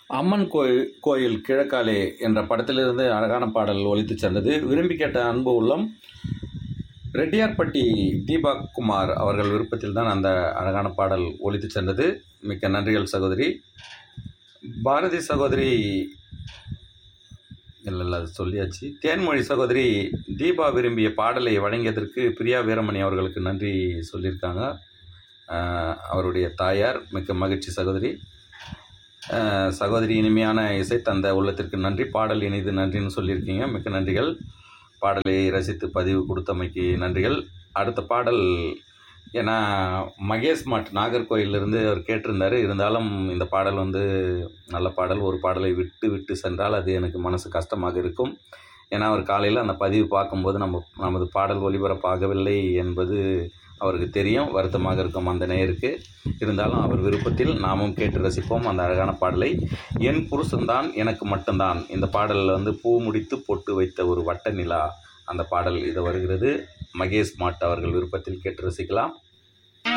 அம்மன் கோயில் கோயில் கிழக்காலே என்ற படத்திலிருந்து அழகான பாடல் ஒலித்து சென்றது விரும்பி கேட்ட அன்பு உள்ளம் ரெட்டியார்பட்டி தீபா குமார் அவர்கள் விருப்பத்தில் தான் அந்த அழகான பாடல் ஒலித்து சென்றது மிக்க நன்றிகள் சகோதரி பாரதி சகோதரி இல்லை இல்லை அது சொல்லியாச்சு தேன்மொழி சகோதரி தீபா விரும்பிய பாடலை வழங்கியதற்கு பிரியா வீரமணி அவர்களுக்கு நன்றி சொல்லியிருக்காங்க ஆஹ் அவருடைய தாயார் மிக்க மகிழ்ச்சி சகோதரி ஆஹ் சகோதரி இனிமையான இசை தந்த உள்ளத்திற்கு நன்றி பாடல் இனிது நன்றின்னு சொல்லியிருக்கீங்க மிக்க நன்றிகள் பாடலை ரசித்து பதிவு கொடுத்தமைக்கு நன்றிகள் அடுத்த பாடல் ஏன்னா மகேஷ் மட் நாகர்கோயிலிருந்து அவர் கேட்டிருந்தார் இருந்தாலும் இந்த பாடல் வந்து நல்ல பாடல் ஒரு பாடலை விட்டு விட்டு சென்றால் அது எனக்கு மனசு கஷ்டமாக இருக்கும் ஏன்னா அவர் காலையில் அந்த பதிவு பார்க்கும்போது நம்ம நமது பாடல் ஒளிபரப்பாகவில்லை என்பது அவருக்கு தெரியும் வருத்தமாக இருக்கும் அந்த நேருக்கு இருந்தாலும் அவர் விருப்பத்தில் நாமும் கேட்டு ரசிப்போம் அந்த அழகான பாடலை என் புருஷன்தான் எனக்கு மட்டும்தான் இந்த பாடலில் வந்து பூ முடித்து பொட்டு வைத்த ஒரு வட்ட நிலா அந்த பாடல் இது வருகிறது மகேஷ் மாட் அவர்கள் விருப்பத்தில் கேட்டு ரசிக்கலாம்